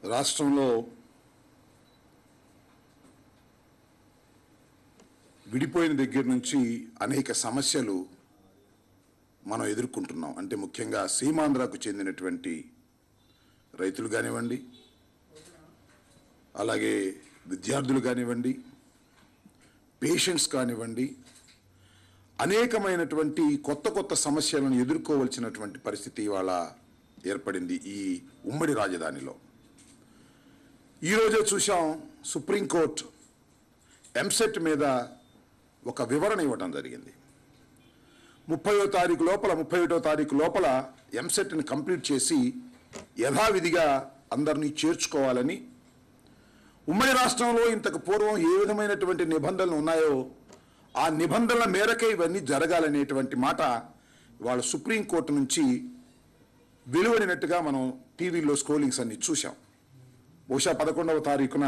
రాష్ట్రంలో విడిపోయిన దగ్గర నుంచి అనేక సమస్యలు మనం ఎదుర్కొంటున్నాం అంటే ముఖ్యంగా సీమాంధ్రకు చెందినటువంటి రైతులు కానివ్వండి అలాగే విద్యార్థులు కానివ్వండి పేషెంట్స్ కానివ్వండి అనేకమైనటువంటి కొత్త కొత్త సమస్యలను ఎదుర్కోవలసినటువంటి పరిస్థితి ఇవాళ ఏర్పడింది ఈ ఉమ్మడి రాజధానిలో ఈరోజే చూసాం సుప్రీంకోర్టు ఎంసెట్ మీద ఒక వివరణ ఇవ్వడం జరిగింది ముప్పయో తారీఖు లోపల ముప్పై ఒకటో తారీఖు లోపల ఎంసెట్ని కంప్లీట్ చేసి యథావిధిగా అందరినీ చేర్చుకోవాలని ఉమ్మడి రాష్ట్రంలో ఇంతకు పూర్వం ఏ విధమైనటువంటి నిబంధనలు ఉన్నాయో ఆ నిబంధనల మేరకే ఇవన్నీ జరగాలనేటువంటి మాట ఇవాళ సుప్రీంకోర్టు నుంచి వెలువడినట్టుగా మనం టీవీలో స్క్రోలింగ్స్ అన్ని చూసాం బహుశా పదకొండవ తారీఖున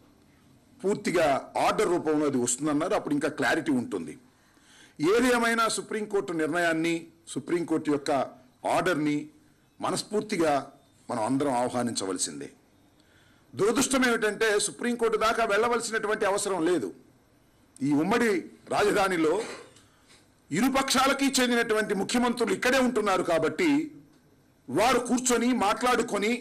పూర్తిగా ఆర్డర్ రూపంలో అది వస్తుందన్నారు అప్పుడు ఇంకా క్లారిటీ ఉంటుంది ఏది ఏమైనా సుప్రీంకోర్టు నిర్ణయాన్ని సుప్రీంకోర్టు యొక్క ఆర్డర్ని మనస్ఫూర్తిగా మనం అందరం ఆహ్వానించవలసిందే దురదృష్టం ఏమిటంటే సుప్రీంకోర్టు దాకా వెళ్ళవలసినటువంటి అవసరం లేదు ఈ ఉమ్మడి రాజధానిలో ఇరుపక్షాలకి చెందినటువంటి ముఖ్యమంత్రులు ఇక్కడే ఉంటున్నారు కాబట్టి వారు కూర్చొని మాట్లాడుకొని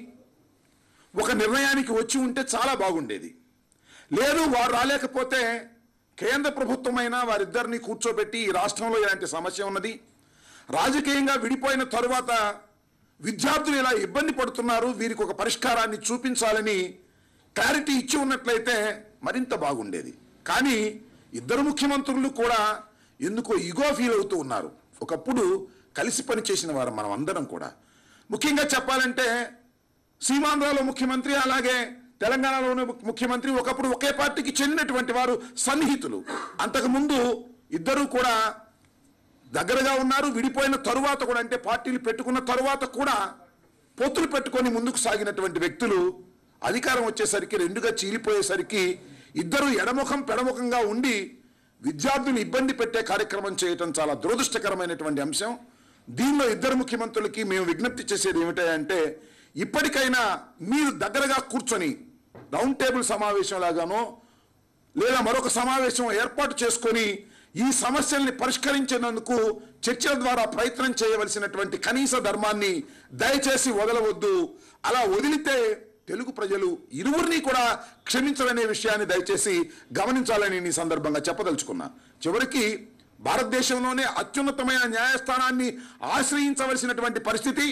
ఒక నిర్ణయానికి వచ్చి ఉంటే చాలా బాగుండేది లేదు వారు రాలేకపోతే కేంద్ర ప్రభుత్వమైనా వారిద్దరిని కూర్చోబెట్టి ఈ రాష్ట్రంలో ఇలాంటి సమస్య ఉన్నది రాజకీయంగా విడిపోయిన తరువాత విద్యార్థులు ఇలా ఇబ్బంది పడుతున్నారు వీరికి ఒక పరిష్కారాన్ని చూపించాలని క్లారిటీ ఇచ్చి ఉన్నట్లయితే మరింత బాగుండేది కానీ ఇద్దరు ముఖ్యమంత్రులు కూడా ఎందుకో ఇగో ఫీల్ అవుతూ ఉన్నారు ఒకప్పుడు కలిసి పనిచేసిన వారు మనం అందరం కూడా ముఖ్యంగా చెప్పాలంటే సీమాంధ్రలో ముఖ్యమంత్రి అలాగే తెలంగాణలోని ము- ముఖ్యమంత్రి ఒకప్పుడు ఒకే పార్టీకి చెందినటువంటి వారు సన్నిహితులు అంతకుముందు ఇద్దరూ కూడా దగ్గరగా ఉన్నారు విడిపోయిన తరువాత కూడా అంటే పార్టీలు పెట్టుకున్న తరువాత కూడా పొత్తులు పెట్టుకొని ముందుకు సాగినటువంటి వ్యక్తులు అధికారం వచ్చేసరికి రెండుగా చీలిపోయేసరికి ఇద్దరు ఎడముఖం పెడముఖంగా ఉండి విద్యార్థులు ఇబ్బంది పెట్టే కార్యక్రమం చేయటం చాలా దురదృష్టకరమైనటువంటి అంశం దీనిలో ఇద్దరు ముఖ్యమంత్రులకి మేము విజ్ఞప్తి చేసేది ఏమిటంటే ఇప్పటికైనా మీరు దగ్గరగా కూర్చొని రౌండ్ టేబుల్ సమావేశం లాగానో లేదా మరొక సమావేశం ఏర్పాటు చేసుకొని ఈ సమస్యల్ని పరిష్కరించేందుకు చర్చల ద్వారా ప్రయత్నం చేయవలసినటువంటి కనీస ధర్మాన్ని దయచేసి వదలవద్దు అలా వదిలితే తెలుగు ప్రజలు ఇరువురిని కూడా క్షమించాలనే విషయాన్ని దయచేసి గమనించాలని ఈ సందర్భంగా చెప్పదలుచుకున్నా చివరికి భారతదేశంలోనే అత్యున్నతమైన న్యాయస్థానాన్ని ఆశ్రయించవలసినటువంటి పరిస్థితి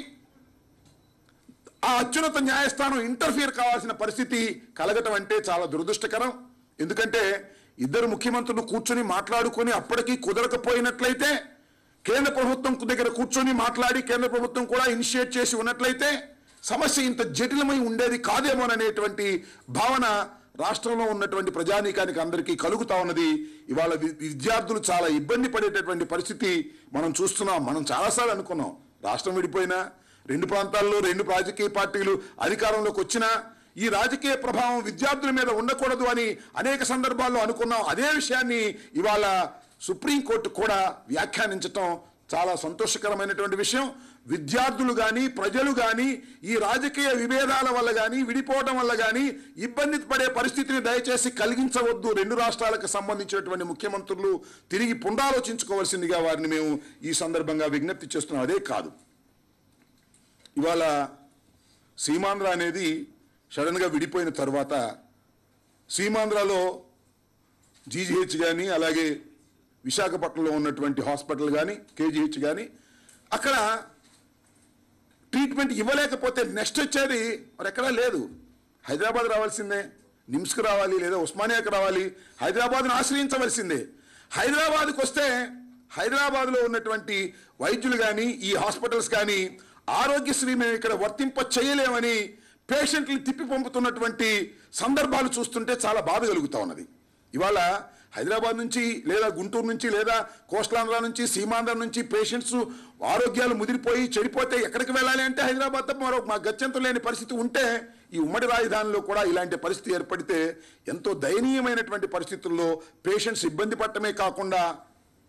ఆ అత్యున్నత న్యాయస్థానం ఇంటర్ఫియర్ కావాల్సిన పరిస్థితి కలగటం అంటే చాలా దురదృష్టకరం ఎందుకంటే ఇద్దరు ముఖ్యమంత్రులు కూర్చొని మాట్లాడుకొని అప్పటికీ కుదరకపోయినట్లయితే కేంద్ర ప్రభుత్వం దగ్గర కూర్చొని మాట్లాడి కేంద్ర ప్రభుత్వం కూడా ఇనిషియేట్ చేసి ఉన్నట్లయితే సమస్య ఇంత జటిలమై ఉండేది కాదేమోననేటువంటి భావన రాష్ట్రంలో ఉన్నటువంటి ప్రజానీకానికి అందరికీ కలుగుతా ఉన్నది ఇవాళ వి- విద్యార్థులు చాలా ఇబ్బంది పడేటటువంటి పరిస్థితి మనం చూస్తున్నాం మనం చాలాసార్లు అనుకున్నాం రాష్ట్రం విడిపోయినా రెండు ప్రాంతాల్లో రెండు రాజకీయ పార్టీలు అధికారంలోకి వచ్చినా ఈ రాజకీయ ప్రభావం విద్యార్థుల మీద ఉండకూడదు అని అనేక సందర్భాల్లో అనుకున్నాం అదే విషయాన్ని ఇవాళ సుప్రీంకోర్టు కూడా వ్యాఖ్యానించటం చాలా సంతోషకరమైనటువంటి విషయం విద్యార్థులు కానీ ప్రజలు కానీ ఈ రాజకీయ విభేదాల వల్ల కానీ విడిపోవడం వల్ల కానీ ఇబ్బంది పడే పరిస్థితిని దయచేసి కలిగించవద్దు రెండు రాష్ట్రాలకు సంబంధించినటువంటి ముఖ్యమంత్రులు తిరిగి పునరాలోచించుకోవాల్సిందిగా వారిని మేము ఈ సందర్భంగా విజ్ఞప్తి చేస్తున్నాం అదే కాదు ఇవాళ సీమాంధ్ర అనేది సడన్గా విడిపోయిన తర్వాత సీమాంధ్రలో జీజీహెచ్ కానీ అలాగే విశాఖపట్నంలో ఉన్నటువంటి హాస్పిటల్ కానీ కేజీహెచ్ కానీ అక్కడ ట్రీట్మెంట్ ఇవ్వలేకపోతే నెక్స్ట్ వచ్చేది మరి ఎక్కడా లేదు హైదరాబాద్ రావాల్సిందే నిమ్స్కి రావాలి లేదా ఉస్మానియాకి రావాలి హైదరాబాద్ను ఆశ్రయించవలసిందే హైదరాబాద్కి వస్తే హైదరాబాద్లో ఉన్నటువంటి వైద్యులు కానీ ఈ హాస్పిటల్స్ కానీ ఆరోగ్యశ్రీ మేము ఇక్కడ వర్తింప చేయలేమని పేషెంట్ని తిప్పి పంపుతున్నటువంటి సందర్భాలు చూస్తుంటే చాలా బాధ కలుగుతా ఉన్నది ఇవాళ హైదరాబాద్ నుంచి లేదా గుంటూరు నుంచి లేదా కోస్టలాంధ్ర నుంచి సీమాంధ్ర నుంచి పేషెంట్స్ ఆరోగ్యాలు ముదిరిపోయి చెడిపోతే ఎక్కడికి వెళ్ళాలి అంటే హైదరాబాద్ తప్ప మరో మా గత్యంతరం లేని పరిస్థితి ఉంటే ఈ ఉమ్మడి రాజధానిలో కూడా ఇలాంటి పరిస్థితి ఏర్పడితే ఎంతో దయనీయమైనటువంటి పరిస్థితుల్లో పేషెంట్స్ ఇబ్బంది పడటమే కాకుండా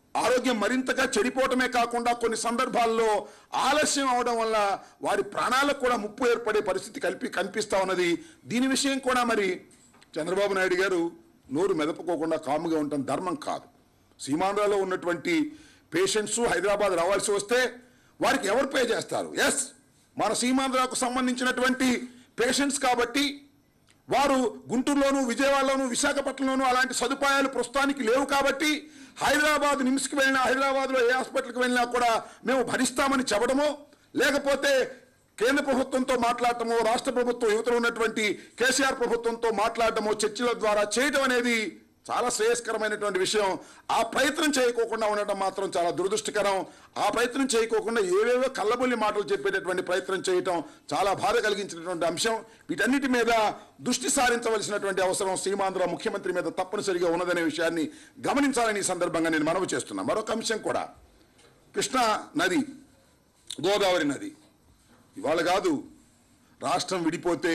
ఆరోగ్యం మరింతగా చెడిపోవటమే కాకుండా కొన్ని సందర్భాల్లో ఆలస్యం అవడం వల్ల వారి ప్రాణాలకు కూడా ముప్పు ఏర్పడే పరిస్థితి కల్పి కనిపిస్తా ఉన్నది దీని విషయం కూడా మరి చంద్రబాబు నాయుడు గారు నోరు మెదపుకోకుండా కాముగా ఉండటం ధర్మం కాదు సీమాంధ్రలో ఉన్నటువంటి పేషెంట్స్ హైదరాబాద్ రావాల్సి వస్తే వారికి ఎవరు పే చేస్తారు ఎస్ మన సీమాంధ్రకు సంబంధించినటువంటి పేషెంట్స్ కాబట్టి వారు గుంటూరులోను విజయవాడలోను విశాఖపట్నంలోను అలాంటి సదుపాయాలు ప్రస్తుతానికి లేవు కాబట్టి హైదరాబాద్ నిమ్స్కి వెళ్ళినా హైదరాబాద్లో ఏ హాస్పిటల్కి వెళ్ళినా కూడా మేము భరిస్తామని చెప్పడమో లేకపోతే కేంద్ర ప్రభుత్వంతో మాట్లాడటమో రాష్ట్ర ప్రభుత్వం యువతలో ఉన్నటువంటి కేసీఆర్ ప్రభుత్వంతో మాట్లాడటమో చర్చల ద్వారా చేయడం అనేది చాలా శ్రేయస్కరమైనటువంటి విషయం ఆ ప్రయత్నం చేయకోకుండా ఉండటం మాత్రం చాలా దురదృష్టకరం ఆ ప్రయత్నం చేయకోకుండా ఏవేవో కళ్ళబొల్లి మాటలు చెప్పేటటువంటి ప్రయత్నం చేయటం చాలా బాధ కలిగించినటువంటి అంశం వీటన్నిటి మీద దృష్టి సారించవలసినటువంటి అవసరం సీమాంధ్ర ముఖ్యమంత్రి మీద తప్పనిసరిగా ఉన్నదనే విషయాన్ని గమనించాలని ఈ సందర్భంగా నేను మనవి చేస్తున్నా మరొక అంశం కూడా కృష్ణా నది గోదావరి నది ఇవాళ కాదు రాష్ట్రం విడిపోతే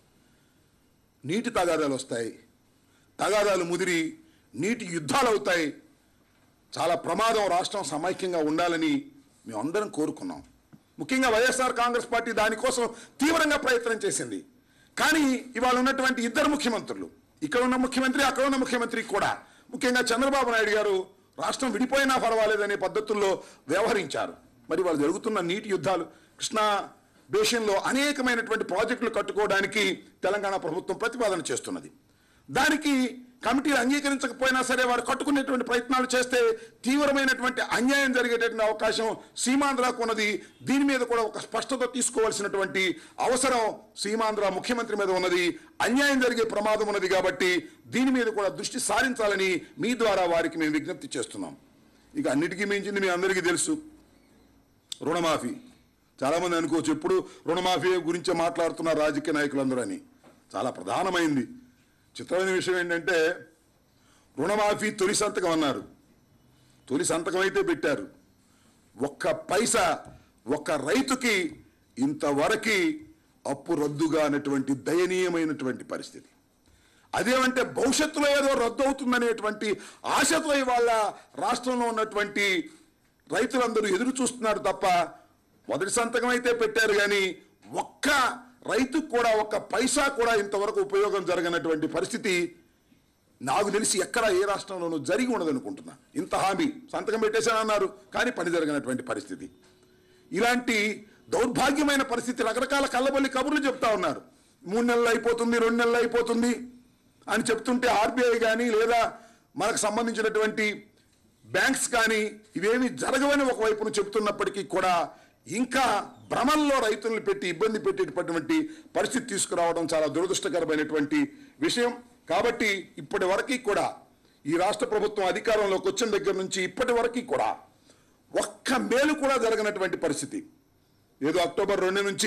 నీటి తగాదాలు వస్తాయి తగాదాలు ముదిరి నీటి యుద్ధాలు అవుతాయి చాలా ప్రమాదం రాష్ట్రం సమైక్యంగా ఉండాలని మేమందరం కోరుకున్నాం ముఖ్యంగా వైఎస్ఆర్ కాంగ్రెస్ పార్టీ దానికోసం తీవ్రంగా ప్రయత్నం చేసింది కానీ ఇవాళ ఉన్నటువంటి ఇద్దరు ముఖ్యమంత్రులు ఇక్కడ ఉన్న ముఖ్యమంత్రి అక్కడ ఉన్న ముఖ్యమంత్రి కూడా ముఖ్యంగా చంద్రబాబు నాయుడు గారు రాష్ట్రం విడిపోయినా పర్వాలేదనే పద్ధతుల్లో వ్యవహరించారు మరి వాళ్ళు జరుగుతున్న నీటి యుద్ధాలు కృష్ణా బేషన్లో అనేకమైనటువంటి ప్రాజెక్టులు కట్టుకోవడానికి తెలంగాణ ప్రభుత్వం ప్రతిపాదన చేస్తున్నది దానికి కమిటీలు అంగీకరించకపోయినా సరే వారు కట్టుకునేటువంటి ప్రయత్నాలు చేస్తే తీవ్రమైనటువంటి అన్యాయం జరిగేటటువంటి అవకాశం సీమాంధ్రకు ఉన్నది దీని మీద కూడా ఒక స్పష్టత తీసుకోవాల్సినటువంటి అవసరం సీమాంధ్ర ముఖ్యమంత్రి మీద ఉన్నది అన్యాయం జరిగే ప్రమాదం ఉన్నది కాబట్టి దీని మీద కూడా దృష్టి సారించాలని మీ ద్వారా వారికి మేము విజ్ఞప్తి చేస్తున్నాం ఇక అన్నిటికీ మించింది మీ అందరికీ తెలుసు రుణమాఫీ చాలామంది అనుకోవచ్చు ఎప్పుడు రుణమాఫీ గురించే మాట్లాడుతున్నారు రాజకీయ నాయకులందరూ అని చాలా ప్రధానమైంది చిత్రమైన విషయం ఏంటంటే రుణమాఫీ తొలి సంతకం అన్నారు తొలి సంతకం అయితే పెట్టారు ఒక్క పైసా ఒక్క రైతుకి ఇంతవరకు అప్పు రద్దుగా అనేటువంటి దయనీయమైనటువంటి పరిస్థితి అదేమంటే భవిష్యత్తులో ఏదో రద్దు అవుతుందనేటువంటి ఆశతో ఇవాళ రాష్ట్రంలో ఉన్నటువంటి రైతులందరూ ఎదురు చూస్తున్నారు తప్ప మొదటి సంతకం అయితే పెట్టారు కానీ ఒక్క రైతుకు కూడా ఒక్క పైసా కూడా ఇంతవరకు ఉపయోగం జరగనటువంటి పరిస్థితి నాకు తెలిసి ఎక్కడ ఏ రాష్ట్రంలోనూ జరిగి ఉండదనుకుంటున్నా ఇంత హామీ సంతకం పెట్టేశానన్నారు కానీ పని జరగనటువంటి పరిస్థితి ఇలాంటి దౌర్భాగ్యమైన పరిస్థితి రకరకాల కళ్ళబొల్లి కబుర్లు చెప్తా ఉన్నారు మూడు నెలలు అయిపోతుంది రెండు నెలలు అయిపోతుంది అని చెప్తుంటే ఆర్బీఐ కానీ లేదా మనకు సంబంధించినటువంటి బ్యాంక్స్ కానీ ఇవేమి జరగవని ఒకవైపును చెప్తున్నప్పటికీ కూడా ఇంకా భ్రమంలో రైతులను పెట్టి ఇబ్బంది పెట్టేటటువంటి పరిస్థితి తీసుకురావడం చాలా దురదృష్టకరమైనటువంటి విషయం కాబట్టి ఇప్పటి వరకు కూడా ఈ రాష్ట్ర ప్రభుత్వం అధికారంలోకి వచ్చిన దగ్గర నుంచి ఇప్పటి వరకు కూడా ఒక్క మేలు కూడా జరగనటువంటి పరిస్థితి ఏదో అక్టోబర్ రెండు నుంచి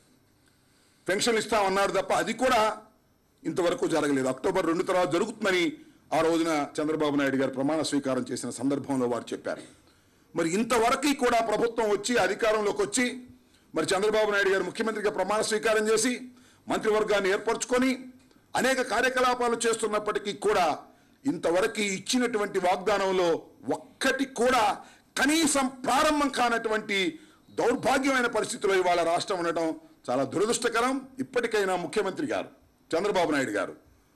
పెన్షన్ ఇస్తామన్నారు తప్ప అది కూడా ఇంతవరకు జరగలేదు అక్టోబర్ రెండు తర్వాత జరుగుతుందని ఆ రోజున చంద్రబాబు నాయుడు గారు ప్రమాణ స్వీకారం చేసిన సందర్భంలో వారు చెప్పారు మరి ఇంతవరకు కూడా ప్రభుత్వం వచ్చి అధికారంలోకి వచ్చి మరి చంద్రబాబు నాయుడు గారు ముఖ్యమంత్రిగా ప్రమాణ స్వీకారం చేసి మంత్రివర్గాన్ని ఏర్పరచుకొని అనేక కార్యకలాపాలు చేస్తున్నప్పటికీ కూడా ఇంతవరకు ఇచ్చినటువంటి వాగ్దానంలో ఒక్కటి కూడా కనీసం ప్రారంభం కానటువంటి దౌర్భాగ్యమైన పరిస్థితిలో ఇవాళ రాష్ట్రం ఉండటం చాలా దురదృష్టకరం ఇప్పటికైనా ముఖ్యమంత్రి గారు చంద్రబాబు నాయుడు గారు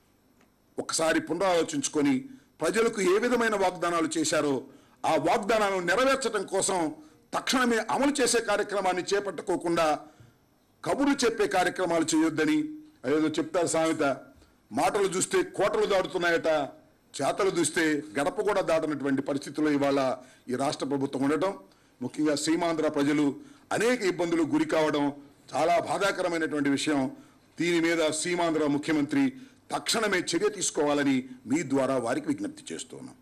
ఒకసారి పునరాలోచించుకొని ప్రజలకు ఏ విధమైన వాగ్దానాలు చేశారో ఆ వాగ్దానాలను నెరవేర్చడం కోసం తక్షణమే అమలు చేసే కార్యక్రమాన్ని చేపట్టుకోకుండా కబుర్లు చెప్పే కార్యక్రమాలు చేయొద్దని అదేదో చెప్తారు సామెత మాటలు చూస్తే కోటలు దాటుతున్నాయట చేతలు చూస్తే గడప కూడా దాటనటువంటి పరిస్థితుల్లో ఇవాళ ఈ రాష్ట్ర ప్రభుత్వం ఉండటం ముఖ్యంగా సీమాంధ్ర ప్రజలు అనేక ఇబ్బందులు గురి కావడం చాలా బాధాకరమైనటువంటి విషయం దీని మీద సీమాంధ్ర ముఖ్యమంత్రి తక్షణమే చర్య తీసుకోవాలని మీ ద్వారా వారికి విజ్ఞప్తి చేస్తున్నాం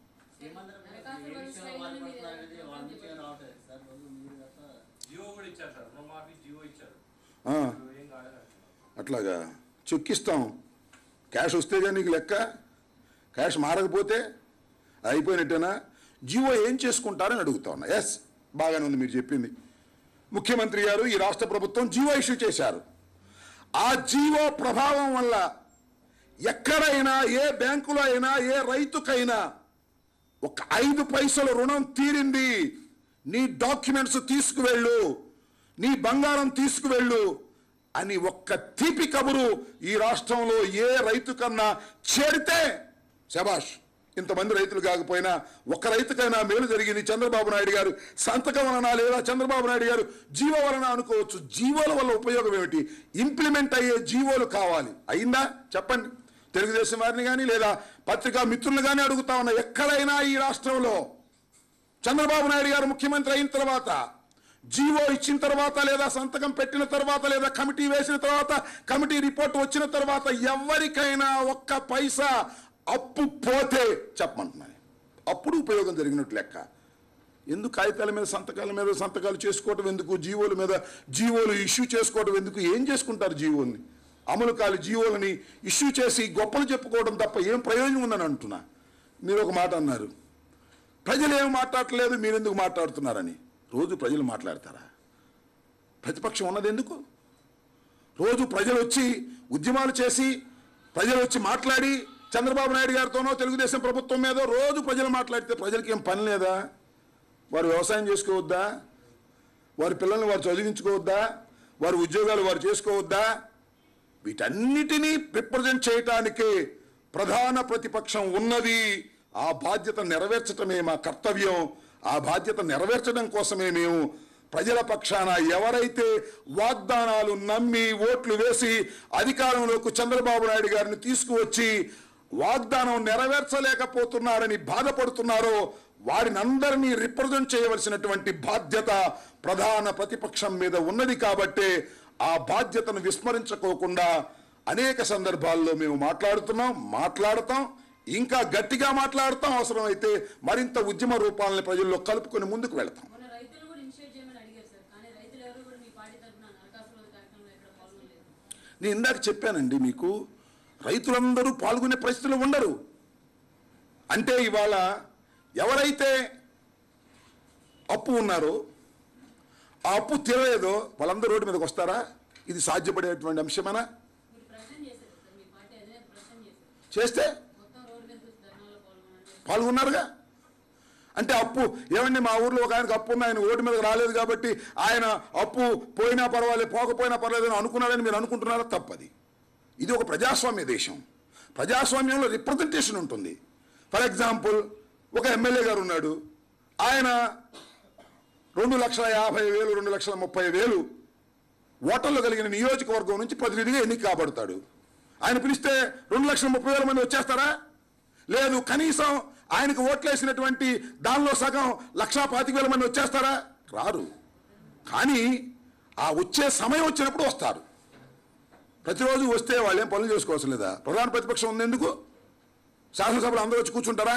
జియో కూడా ఇచ్చారు సార్ రుణమాఫీ జియో ఇచ్చారు ఆ, ఏం కాలేదు అట్లాగా చెక్ ఇస్తాం క్యాష్ వస్తే కానీ నీకు లెక్క క్యాష్ మారకపోతే అయిపోయినట్టేనా జియో ఏం చేసుకుంటారని అడుగుతా ఉన్నా ఎస్ బాగానే ఉంది మీరు చెప్పింది ముఖ్యమంత్రి గారు ఈ రాష్ట్ర ప్రభుత్వం జియో ఇష్యూ చేశారు ఆ జియో ప్రభావం వల్ల ఎక్కడైనా ఏ బ్యాంకులో అయినా ఏ రైతుకైనా ఒక ఐదు పైసలు రుణం తీరింది నీ డాక్యుమెంట్స్ తీసుకువెళ్ళు నీ బంగారం తీసుకువెళ్ళు అని ఒక్క తీపి కబురు ఈ రాష్ట్రంలో ఏ రైతు కన్నా చేరితే శబాష్ ఇంతమంది రైతులు కాకపోయినా ఒక రైతుకైనా మేలు జరిగింది చంద్రబాబు నాయుడు గారు సంతకం వలన లేదా చంద్రబాబు నాయుడు గారు జీవో వలన అనుకోవచ్చు జీవోల వల్ల ఉపయోగం ఏమిటి ఇంప్లిమెంట్ అయ్యే జీవోలు కావాలి అయిందా చెప్పండి తెలుగుదేశం వారిని కానీ లేదా పత్రికా మిత్రులు కానీ అడుగుతా ఉన్నా ఎక్కడైనా ఈ రాష్ట్రంలో చంద్రబాబు నాయుడు గారు ముఖ్యమంత్రి అయిన తర్వాత జీవో ఇచ్చిన తర్వాత లేదా సంతకం పెట్టిన తర్వాత లేదా కమిటీ వేసిన తర్వాత కమిటీ రిపోర్ట్ వచ్చిన తర్వాత ఎవరికైనా ఒక్క పైసా అప్పు పోతే చెప్పమంటున్నాను అప్పుడు ఉపయోగం జరిగినట్టు లెక్క ఎందుకు కాగితాల మీద సంతకాల మీద సంతకాలు చేసుకోవటం ఎందుకు జీవోల మీద జీవోలు ఇష్యూ చేసుకోవటం ఎందుకు ఏం చేసుకుంటారు జీవోల్ని అమలు కాలి జీవోలని ఇష్యూ చేసి గొప్పలు చెప్పుకోవడం తప్ప ఏం ప్రయోజనం ఉందని అంటున్నా మీరు ఒక మాట అన్నారు ప్రజలు ఏం మాట్లాడట్లేదు మీరు ఎందుకు మాట్లాడుతున్నారని రోజు ప్రజలు మాట్లాడతారా ప్రతిపక్షం ఉన్నది ఎందుకు రోజు ప్రజలు వచ్చి ఉద్యమాలు చేసి ప్రజలు వచ్చి మాట్లాడి చంద్రబాబు నాయుడు గారితోనో తెలుగుదేశం ప్రభుత్వం మీదో రోజు ప్రజలు మాట్లాడితే ప్రజలకి ఏం పని లేదా వారు వ్యవసాయం చేసుకోవద్దా వారి పిల్లల్ని వారు చదివించుకోవద్దా వారి ఉద్యోగాలు వారు చేసుకోవద్దా వీటన్నిటినీ రిప్రజెంట్ చేయటానికి ప్రధాన ప్రతిపక్షం ఉన్నది ఆ బాధ్యత నెరవేర్చటమే మా కర్తవ్యం ఆ బాధ్యత నెరవేర్చడం కోసమే మేము ప్రజల పక్షాన ఎవరైతే వాగ్దానాలు నమ్మి ఓట్లు వేసి అధికారంలోకి చంద్రబాబు నాయుడు గారిని తీసుకువచ్చి వాగ్దానం నెరవేర్చలేకపోతున్నారని బాధపడుతున్నారో వారిని అందరినీ రిప్రజెంట్ చేయవలసినటువంటి బాధ్యత ప్రధాన ప్రతిపక్షం మీద ఉన్నది కాబట్టే ఆ బాధ్యతను విస్మరించుకోకుండా అనేక సందర్భాల్లో మేము మాట్లాడుతున్నాం మాట్లాడతాం ఇంకా గట్టిగా మాట్లాడతాం అవసరమైతే మరింత ఉద్యమ రూపాలని ప్రజల్లో కలుపుకొని ముందుకు వెళతాం మొన్న రైతులు కూడా ఇనిషియేట్ చేయమని అడిగారు సార్ కానీ రైతులు ఎవరు కూడా మీ పార్టీ తరఫున నరకాసుల కార్యక్రమంలో ఎక్కడ పాల్గొనలేదు నేను ఇందాక చెప్పానండి మీకు రైతులందరూ పాల్గొనే పరిస్థితులు ఉండరు అంటే ఇవాళ ఎవరైతే అప్పు ఉన్నారో ఆ అప్పు తీరలేదో వాళ్ళందరూ రోడ్డు మీదకి వస్తారా ఇది సాధ్యపడేటువంటి అంశమేనా మీరు ప్రశ్న చేశారు సార్ మీ పార్టీ అధినేత ప్రశ్న చేశారు చేస్తే మొత్తం రోడ్డు మీద కూర్చొని ధర్నాలో పాల్గొనండి పాల్గొన్నారుగా అంటే అప్పు ఏమండి మా ఊర్లో ఒక ఆయనకు అప్పు ఉంది ఆయన ఓటు మీదకి రాలేదు కాబట్టి ఆయన అప్పు పోయినా పర్వాలేదు పోకపోయినా పర్వాలేదు అని అనుకున్నాడని మీరు అనుకుంటున్నారా తప్పది ఇది ఒక ప్రజాస్వామ్య దేశం ప్రజాస్వామ్యంలో రిప్రజెంటేషన్ ఉంటుంది ఫర్ ఎగ్జాంపుల్ ఒక ఎమ్మెల్యే గారు ఉన్నాడు ఆయన రెండు లక్షల యాభై వేలు రెండు లక్షల ముప్పై వేలు ఓటర్లు కలిగిన నియోజకవర్గం నుంచి ప్రతినిధిగా ఎన్నిక కాబడతాడు ఆయన పిలిస్తే రెండు లక్షల ముప్పై వేల మంది వచ్చేస్తారా లేదు కనీసం ఆయనకు ఓట్లేసినటువంటి దానిలో సగం లక్షా పాతిక వేల మంది వచ్చేస్తారా రారు కానీ ఆ వచ్చే సమయం వచ్చినప్పుడు వస్తారు ప్రతిరోజు వస్తే వాళ్ళు ఏం పనులు చేసుకోవాల్సిన లేదా ప్రధాన ప్రతిపక్షం ఉంది ఎందుకు శాసనసభలో అందరూ వచ్చి కూర్చుంటారా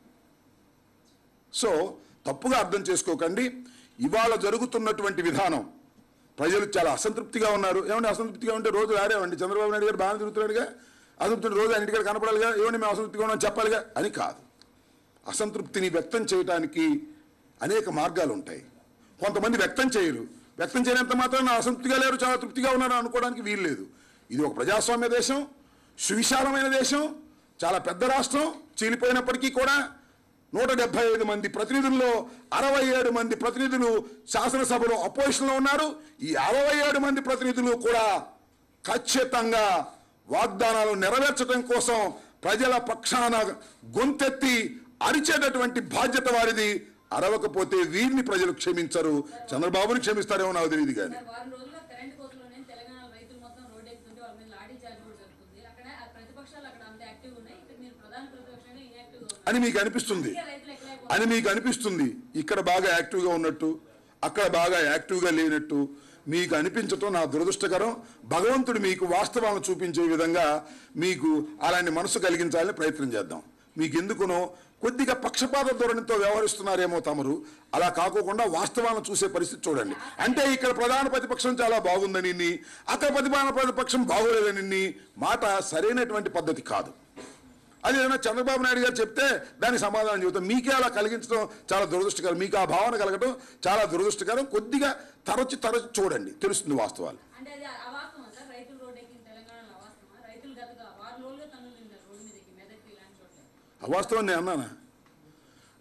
సో తప్పుగా అర్థం చేసుకోకండి ఇవాళ జరుగుతున్నటువంటి విధానం ప్రజలు చాలా అసంతృప్తిగా ఉన్నారు ఏమండి అసంతృప్తిగా ఉంటే రోజు రారేవండి చంద్రబాబు నాయుడు గారు బాగా తిరుగుతున్నాడుగా అసంతృప్తి రోజు అన్నిటికీ కనపడాలిగా ఏమండి మేము అసంతృప్తిగా ఉన్నాం చెప్పాలిగా అని కాదు అసంతృప్తిని వ్యక్తం చేయడానికి అనేక మార్గాలు ఉంటాయి కొంతమంది వ్యక్తం చేయరు వ్యక్తం చేయనంత మాత్రం నా అసంతృప్తిగా లేరు చాలా తృప్తిగా ఉన్నారు అనుకోవడానికి వీలు లేదు ఇది ఒక ప్రజాస్వామ్య దేశం సువిశాలమైన దేశం చాలా పెద్ద రాష్ట్రం చీలిపోయినప్పటికీ కూడా నూట డెబ్బై ఐదు మంది ప్రతినిధుల్లో అరవై ఏడు మంది ప్రతినిధులు శాసనసభలో అపోజిషన్లో ఉన్నారు ఈ అరవై ఏడు మంది ప్రతినిధులు కూడా ఖచ్చితంగా వాగ్దానాలు నెరవేర్చడం కోసం ప్రజల పక్షాన గొంతెత్తి అరిచేటటువంటి బాధ్యత వారిది అరవకపోతే వీరిని ప్రజలు క్షమించరు చంద్రబాబుని క్షమిస్తారేమో నాకు తెలియదు కానీ సార్ వారం రోజుల్లో కరెంట్ కోతలోనే తెలంగాణ రైతులు మొత్తం రోడ్డు ఎక్కుతుంటే వాళ్ళ మీద లాఠీ చార్జ్ కూడా జరుగుతుంది అక్కడ ఆ ప్రతిపక్షాలు అక్కడ అంత యాక్టివ్ ఉన్నాయి ఇక్కడ మీరు ప్రధాన ప్రతిపక్షంగా ఇన్యాక్టివ్ గా ఉన్నారు అని మీకు అనిపిస్తుంది అందుకే రైతులు ఎక్కలేకపోతున్నారు అని మీకు అనిపిస్తుంది ఇక్కడ బాగా యాక్టివ్గా ఉన్నట్టు అక్కడ బాగా యాక్టివ్గా లేనట్టు మీకు అనిపించటం నా దురదృష్టకరం భగవంతుడు మీకు వాస్తవాలను చూపించే విధంగా మీకు అలాంటి మనసు కలిగించాలని ప్రయత్నం చేద్దాం మీకు ఎందుకునో కొద్దిగా పక్షపాత ధోరణితో వ్యవహరిస్తున్నారేమో తమరు అలా కాకోకుండా వాస్తవాలను చూసే పరిస్థితి చూడండి అంటే ఇక్కడ ప్రధాన ప్రతిపక్షం చాలా బాగుందని అక్కడ ప్రతిపాదన ప్రతిపక్షం బాగోలేదని మాట సరైనటువంటి పద్ధతి కాదు అది ఏదైనా చంద్రబాబు నాయుడు గారు చెప్తే దానికి సమాధానం చెబుతాం మీకే అలా కలిగించడం చాలా దురదృష్టకరం మీకు ఆ భావన కలగడం చాలా దురదృష్టకరం కొద్దిగా తరచి తరచి చూడండి తెలుస్తుంది వాస్తవాలు అంటే అది అవాస్తవం సార్ రైతులు రోడ్డు ఎక్కిన తెలంగాణలో అవాస్తవమా రైతులు గత వారం రోజులుగా తన్నులు తింటారు రోడ్డు మీద ఎక్కి మెదక్కి ఇలాంటి చోట్ల అవాస్తవం నేను అన్నానా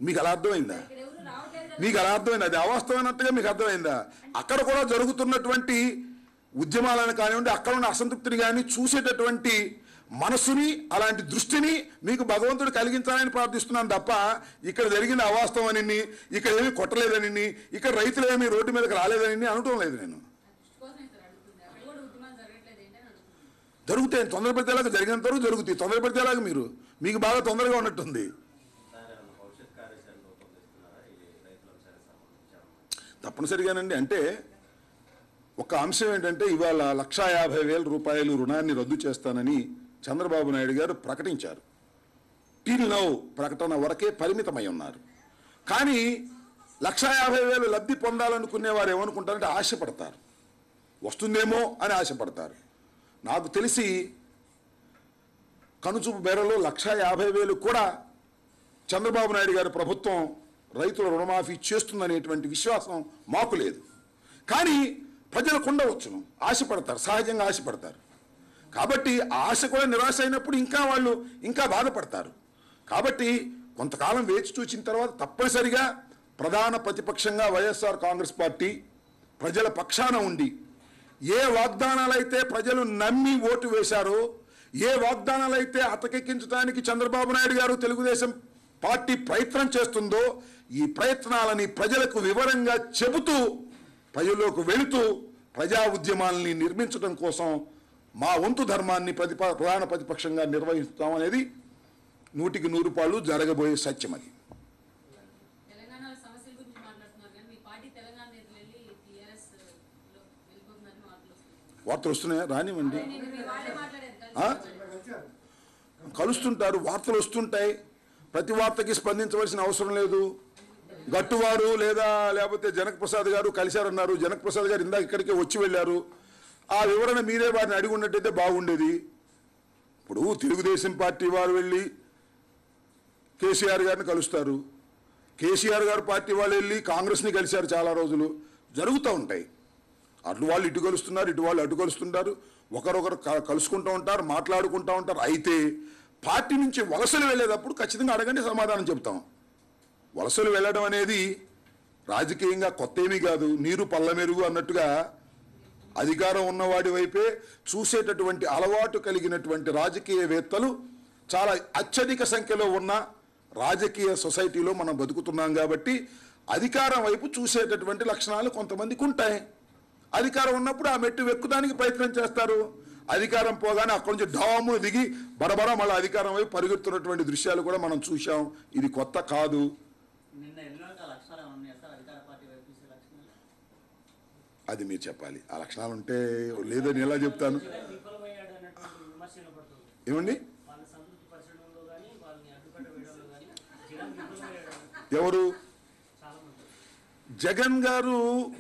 మీకు అలా అర్థమైందా ఇక్కడ ఎవరు రావట్లేదు కదా మీకు అలా అర్థమైంది అది అవాస్తవమైనట్టుగా మీకు అర్థమైందా అక్కడ కూడా జరుగుతున్నటువంటి ఉద్యమాలను కానివ్వండి అక్కడ ఉన్న అసంతృప్తిని కానీ చూసేటటువంటి మనసుని అలాంటి దృష్టిని మీకు భగవంతుడు కలిగించాలని ప్రార్థిస్తున్నాను తప్ప ఇక్కడ జరిగిన అవాస్తవం అని ఇక్కడ ఏమీ కొట్టలేదని ఇక్కడ రైతులు ఏమీ రోడ్డు మీదకి రాలేదని అనటం లేదు నేను దృష్టి కోసమే సార్ అడుగుతుంది అక్కడ కూడా ఉద్యమాలు జరగట్లేదు ఏంటని అడుగుతుంది జరుగుతాయి తొందరపడితేలాగా జరిగినంత వరకు జరుగుతాయి తొందరపడితేలాగా మీరు మీకు బాగా తొందరగా ఉన్నట్టుంది సార్ ఏమన్నా భవిష్యత్ కార్యాచరణ రూపొందిస్తున్నారా ఈ రైతుల అంశానికి సంబంధించి ఏమన్నా? తప్పనిసరిగానండి అంటే ఒక అంశం ఏంటంటే ఇవాళ లక్షా యాభై వేల రూపాయలు రుణాన్ని రద్దు చేస్తానని చంద్రబాబు నాయుడు గారు ప్రకటించారు టిల్ నౌ ప్రకటన వరకే పరిమితమై ఉన్నారు కానీ లక్షా యాభై వేలు లబ్ధి పొందాలనుకునే వారు ఏమనుకుంటారంటే ఆశపడతారు వస్తుందేమో అని ఆశపడతారు నాకు తెలిసి కనుచూపు బేరలో లక్షా యాభై వేలు కూడా చంద్రబాబు నాయుడు గారి ప్రభుత్వం రైతుల రుణమాఫీ చేస్తుందనేటువంటి విశ్వాసం మాకు లేదు కానీ ప్రజలకు ఉండవచ్చును ఆశపడతారు సహజంగా ఆశపడతారు కాబట్టి ఆ ఆశ కూడా నిరాశ అయినప్పుడు ఇంకా వాళ్ళు ఇంకా బాధపడతారు కాబట్టి కొంతకాలం వేచి చూసిన తర్వాత తప్పనిసరిగా ప్రధాన ప్రతిపక్షంగా వైఎస్ఆర్ కాంగ్రెస్ పార్టీ ప్రజల పక్షాన ఉండి ఏ వాగ్దానాలైతే ప్రజలు నమ్మి ఓటు వేశారో ఏ వాగ్దానాలైతే అతకెక్కించడానికి చంద్రబాబు నాయుడు గారు తెలుగుదేశం పార్టీ ప్రయత్నం చేస్తుందో ఈ ప్రయత్నాలని ప్రజలకు వివరంగా చెబుతూ ప్రజల్లోకి వెళుతూ ప్రజా ఉద్యమాలని నిర్మించడం కోసం మా వంతు ధర్మాన్ని ప్రతిప ప్రధాన ప్రతిపక్షంగా నిర్వహిస్తాం అనేది నూటికి నూరు పాళ్ళు జరగబోయే సత్యం అది తెలంగాణ సమస్యల గురించి మాట్లాడుతున్నారు కానీ మీ పార్టీ తెలంగాణ నేతలు వెళ్ళి టీఆర్ఎస్ లో వెళ్ళిపోతుందని వార్తలు వస్తున్నాయి వార్తలు వస్తున్నాయా రానివ్వండి నేను మీ వాళ్ళే మాట్లాడేది ఆ? కలిసి కలుస్తుంటారు వార్తలు వస్తుంటాయి ప్రతి వార్తకి స్పందించవలసిన అవసరం లేదు గట్టువారు లేదా లేకపోతే జనక్ ప్రసాద్ గారు కలిశారన్నారు జనక్ ప్రసాద్ గారు ఇందాక ఇక్కడికే వచ్చి వెళ్ళారు ఆ వివరణ మీరే వారిని అడిగి ఉన్నట్టయితే బాగుండేది ఇప్పుడు తెలుగుదేశం పార్టీ వారు వెళ్ళి కేసీఆర్ గారిని కలుస్తారు కేసీఆర్ గారు పార్టీ వాళ్ళు వెళ్ళి కాంగ్రెస్ని కలిశారు చాలా రోజులు జరుగుతూ ఉంటాయి అటు వాళ్ళు ఇటు కలుస్తున్నారు ఇటు వాళ్ళు అటు కలుస్తుంటారు ఒకరొకరు క- కలుసుకుంటూ ఉంటారు మాట్లాడుకుంటూ ఉంటారు అయితే పార్టీ నుంచి వలసలు వెళ్ళేటప్పుడు ఖచ్చితంగా అడగండి సమాధానం చెప్తాం వలసలు వెళ్ళడం అనేది రాజకీయంగా కొత్త ఏమీ కాదు నీరు పల్లమెరుగు అన్నట్టుగా అధికారం ఉన్నవాడి వైపే చూసేటటువంటి అలవాటు కలిగినటువంటి రాజకీయవేత్తలు చాలా అత్యధిక సంఖ్యలో ఉన్న రాజకీయ సొసైటీలో మనం బతుకుతున్నాం కాబట్టి అధికారం వైపు చూసేటటువంటి లక్షణాలు కొంతమందికి ఉంటాయి అధికారం ఉన్నప్పుడు ఆ మెట్టు వెక్కుదానికి ప్రయత్నం చేస్తారు అధికారం పోగానే అక్కడి నుంచి డాము దిగి బడబడ మళ్ళీ అధికారం వైపు పరిగెడుతున్నటువంటి దృశ్యాలు కూడా మనం చూశాం ఇది కొత్త కాదు నిన్న ఎన్నో లక్షణాలు ఏమైనా ఉన్నాయా సార్ అధికార పార్టీ వైపు చూసే లక్షణాలు అది మీరు చెప్పాలి ఆ లక్షణాలు ఉంటే లేదని ఎలా చెప్తాను జగన్ విఫలమయ్యాడు అన్నటువంటి విమర్శలు పడుతుంది ఏమండి వాళ్ళని సంతృప్తి పరచడంలో కానీ వాళ్ళని అడ్డుకట్ట వేయడంలో కానీ జగన్ విఫలమయ్యాడు ఎవరు చాలా మంది జగన్ గారు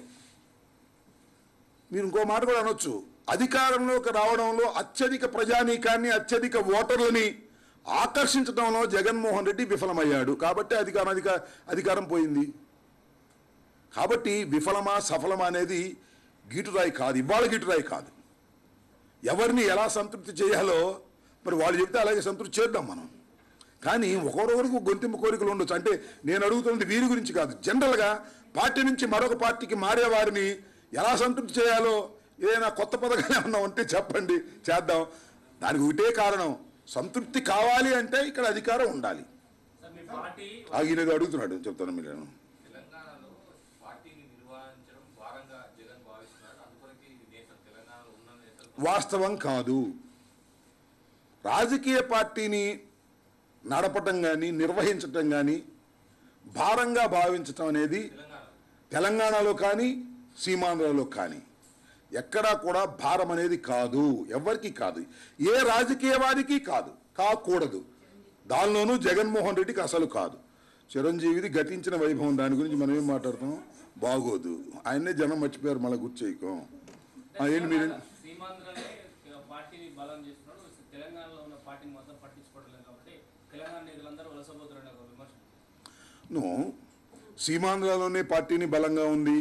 మీరు ఇంకో మాట కూడా అనొచ్చు అధికారంలోకి రావడంలో అత్యధిక ప్రజానీకాన్ని అత్యధిక ఓటర్లని ఆకర్షించడంలో జగన్మోహన్ రెడ్డి విఫలమయ్యాడు కాబట్టి అధికారం అధిక అధికారం పోయింది కాబట్టి విఫలమా సఫలమా అనేది గీటురాయి కాదు ఇవాళ గీటురాయి కాదు ఎవరిని ఎలా సంతృప్తి చేయాలో మరి వాళ్ళు చెప్తే అలాగే సంతృప్తి చేద్దాం మనం కానీ ఒకరొకరికి గొంతింపు కోరికలు ఉండొచ్చు అంటే నేను అడుగుతున్నది వీరి గురించి కాదు జనరల్గా పార్టీ నుంచి మరొక పార్టీకి మారే వారిని ఎలా సంతృప్తి చేయాలో ఏదైనా కొత్త పథకాలు ఏమన్నా ఉంటే చెప్పండి చేద్దాం దానికి ఒకటే కారణం సంతృప్తి కావాలి అంటే ఇక్కడ అధికారం ఉండాలి సార్ మీ పార్టీ ఆగినది అడుగుతున్నాడు చెప్తాను మీరు తెలంగాణలో పార్టీని నిర్వహించడం భారంగా జగన్ భావిస్తున్నాడు అందుకొరకే ఈ నేతలు తెలంగాణలో ఉన్న నేతలు వాస్తవం కాదు రాజకీయ పార్టీని నడపటం కానీ నిర్వహించటం కానీ భారంగా భావించటం అనేది తెలంగాణ తెలంగాణలో కానీ సీమాంధ్రలో కానీ ఎక్కడా కూడా భారం అనేది కాదు ఎవరికి కాదు ఏ రాజకీయ వారికి కాదు కాకూడదు దానిలోనూ జగన్మోహన్ రెడ్డికి అసలు కాదు చిరంజీవిది గతించిన వైభవం దాని గురించి మనం ఏం మాట్లాడతాం బాగోదు ఆయన్నే జనం మర్చిపోయారు మళ్ళీ గుర్చేయకం ఆ, ఏంటి మీరు సీమాంధ్రనే పార్టీని బలం చేస్తున్నాడు తెలంగాణలో ఉన్న పార్టీని మొత్తం పట్టించుకోవడం లేదు కాబట్టి తెలంగాణ నేతలందరూ వలసపోతారనే ఒక విమర్శ నువ్వు సీమాంధ్రలోనే పార్టీని బలంగా ఉంది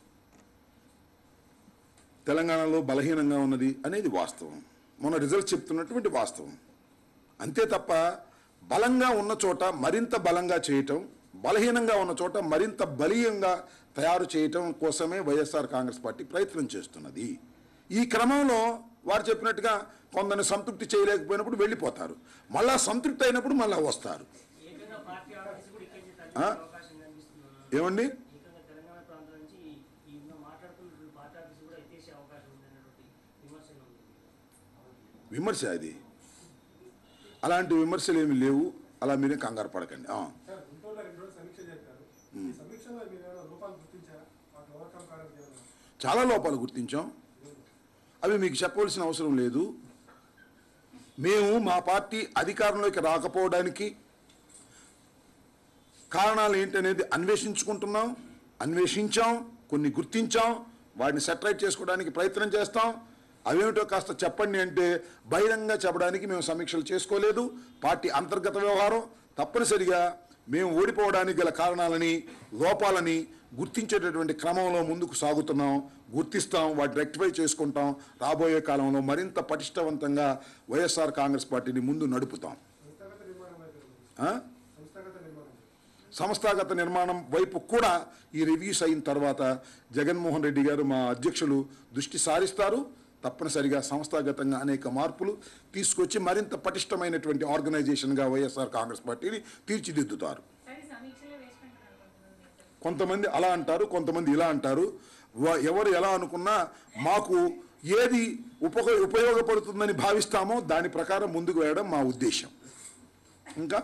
తెలంగాణలో బలహీనంగా ఉన్నది అనేది వాస్తవం మన రిజల్ట్ చెప్తున్నటువంటి వాస్తవం అంతే తప్ప బలంగా ఉన్న చోట మరింత బలంగా చేయటం బలహీనంగా ఉన్న చోట మరింత బలీయంగా తయారు చేయటం కోసమే వైఎస్ఆర్ కాంగ్రెస్ పార్టీ ప్రయత్నం చేస్తున్నది ఈ క్రమంలో వారు చెప్పినట్టుగా కొందరిని సంతృప్తి చేయలేకపోయినప్పుడు వెళ్ళిపోతారు మళ్ళా సంతృప్తి అయినప్పుడు మళ్ళా వస్తారు ఏకంగా పార్టీ ఆఫీస్ కూడా ఇక్కడి నుంచి ఆ? తరలించే అవకాశం కనిపిస్తుంది ఏమండి ఏకంగా తెలంగాణ ప్రాంతం నుంచి ఈ ఉన్న మాట్లాడుతున్న పార్టీ ఆఫీస్ కూడా ఎత్తేసే అవకాశం ఉందనేటువంటి విమర్శలు ఉంది విమర్శ అది అలాంటి విమర్శలు ఏమి లేవు అలా మీరే కంగారు పడకండి ఆ. సార్ గుంటూరులో రెండు రోజులు సమీక్ష జరిపారు ఈ సమీక్షలో మీరు ఏమైనా లోపాలు గుర్తించారా వాటిని ఓవర్కమ్ కావడానికి ఏమైనా చాలా లోపాలు గుర్తించాం అవి మీకు చెప్పవలసిన అవసరం లేదు మేము మా పార్టీ అధికారంలోకి రాకపోవడానికి కారణాలు ఏంటనేది అన్వేషించుకుంటున్నాం అన్వేషించాం కొన్ని గుర్తించాం వాటిని సెటరైట్ చేసుకోవడానికి ప్రయత్నం చేస్తాం అవేమిటో కాస్త చెప్పండి అంటే బహిరంగ చెప్పడానికి మేము సమీక్షలు చేసుకోలేదు పార్టీ అంతర్గత వ్యవహారం తప్పనిసరిగా మేము ఓడిపోవడానికి గల కారణాలని లోపాలని గుర్తించేటటువంటి క్రమంలో ముందుకు సాగుతున్నాం గుర్తిస్తాం వాటిని రెక్టిఫై చేసుకుంటాం రాబోయే కాలంలో మరింత పటిష్టవంతంగా వైఎస్ఆర్ కాంగ్రెస్ పార్టీని ముందు నడుపుతాం సంస్థాగత నిర్మాణం వైపు ఉంది. ఆ? సంస్థాగత నిర్మాణం వైపు. సంస్థాగత నిర్మాణం వైపు కూడా ఈ రివ్యూస్ అయిన తర్వాత జగన్మోహన్ రెడ్డి గారు మా అధ్యక్షులు దృష్టి సారిస్తారు తప్పనిసరిగా సంస్థాగతంగా అనేక మార్పులు తీసుకొచ్చి మరింత పటిష్టమైనటువంటి ఆర్గనైజేషన్గా వైఎస్ఆర్ కాంగ్రెస్ పార్టీని తీర్చిదిద్దుతారు సరే సమీక్షలో వేసుకుంటున్నారు కొంతమంది. కొంతమంది అలా అంటారు కొంతమంది ఇలా అంటారు వా- ఎవరు ఎలా అనుకున్నా మాకు ఏది ఉప ఉపయోగపడుతుందని భావిస్తామో దాని ప్రకారం ముందుకు వేయడం మా ఉద్దేశం ఇంకా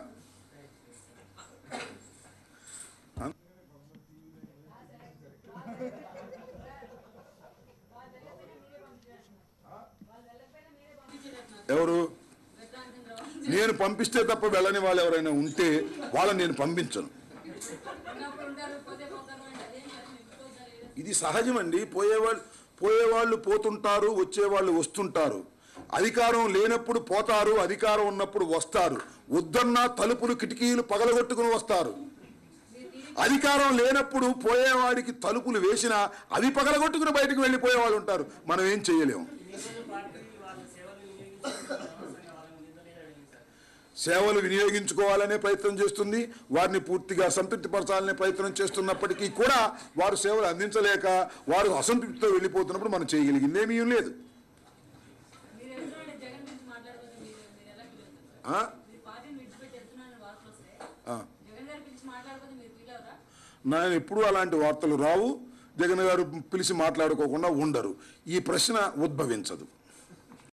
ఎవరు నేను పంపిస్తే తప్ప వెళ్ళని వాళ్ళు ఎవరైనా ఉంటే వాళ్ళని నేను పంపించను ఉన్నప్పుడు ఉంటారు పోతే పోతారు అంటే అదేం కాదు నిలుపుకోతారు ఏదో ఇది సహజమండి పోయేవాళ్ళు పోయేవాళ్ళు పోతుంటారు వచ్చేవాళ్ళు వస్తుంటారు అధికారం లేనప్పుడు పోతారు అధికారం ఉన్నప్పుడు వస్తారు వద్దన్నా తలుపులు కిటికీలు పగలగొట్టుకుని వస్తారు అధికారం లేనప్పుడు పోయేవాడికి తలుపులు వేసినా అవి పగలగొట్టుకుని బయటకు వెళ్ళిపోయే వాళ్ళు ఉంటారు మనం ఏం చేయలేము నిజంగా పార్టీ వాళ్ళ సేవలు వినియోగించుకుంటున్న అనవసరంగా వాళ్ళని నిందలేదని సార్ సేవలు వినియోగించుకోవాలనే ప్రయత్నం చేస్తుంది వారిని పూర్తిగా సంతృప్తిపరచాలనే ప్రయత్నం చేస్తున్నప్పటికీ కూడా వారు సేవలు అందించలేక వారు అసంతృప్తితో వెళ్ళిపోతున్నప్పుడు మనం చేయగలిగింది ఏమీ లేదు మీరు వెళ్తున్నారంటే జగన్ గురించి మాట్లాడుకుంటే మీరు మీరు ఎలా ఫీల్ అవుతారు ఆ? మీరు పార్టీని విడిచిపెట్టి వెళ్తున్నారని వార్తలు వస్తే ఆ. జగన్ గారి గురించి మాట్లాడుకుంటే మీరు ఫీల్ అవుతారా నేను ఎప్పుడూ అలాంటి వార్తలు రావు జగన్ గారు పిలిచి మాట్లాడుకోకుండా ఉండరు ఈ ప్రశ్న ఉద్భవించదు